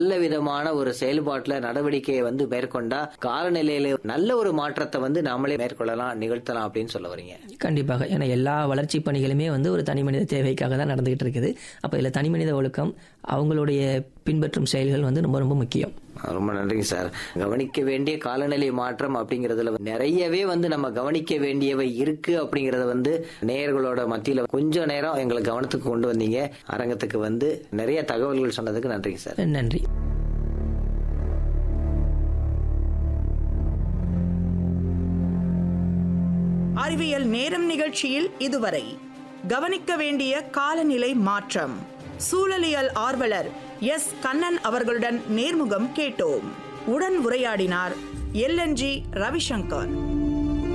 நல்ல விதமான ஒரு செயல்பாட்டுல நடவடிக்கையை வந்து மேற்கொண்டா காலநிலையில நல்ல ஒரு மாற்றத்தை வந்து நாமளே மேற்கொள்ளலாம் நிகழ்த்தலாம் அப்படின்னு சொல்ல வரீங்க கண்டிப்பாக ஏன்னா எல்லா வளர்ச்சி பணிகளுமே வந்து ஒரு தனி மனித தேவைக்காக தான் நடந்துகிட்டு இருக்குது அப்போ இதில் தனி மனித ஒழுக்கம் அவங்களுடைய பின்பற்றும் செயல்கள் வந்து ரொம்ப ரொம்ப முக்கியம் ரொம்ப நன்றிங்க சார் கவனிக்க வேண்டிய காலநிலை மாற்றம் அப்படிங்கறதுல நிறையவே வந்து நம்ம கவனிக்க வேண்டியவை இருக்கு அப்படிங்கறத வந்து நேயர்களோட மத்தியில கொஞ்ச நேரம் எங்களை கவனத்துக்கு கொண்டு வந்தீங்க அரங்கத்துக்கு வந்து நிறைய தகவல்கள் சொன்னதுக்கு நன்றிங்க சார் நன்றி அறிவியல் நேரம் நிகழ்ச்சியில் இதுவரை கவனிக்க வேண்டிய காலநிலை மாற்றம் சூழலியல் ஆர்வலர் எஸ் கண்ணன் அவர்களுடன் நேர்முகம் கேட்டோம் உடன் உரையாடினார் எல்என்ஜி ரவிசங்கர்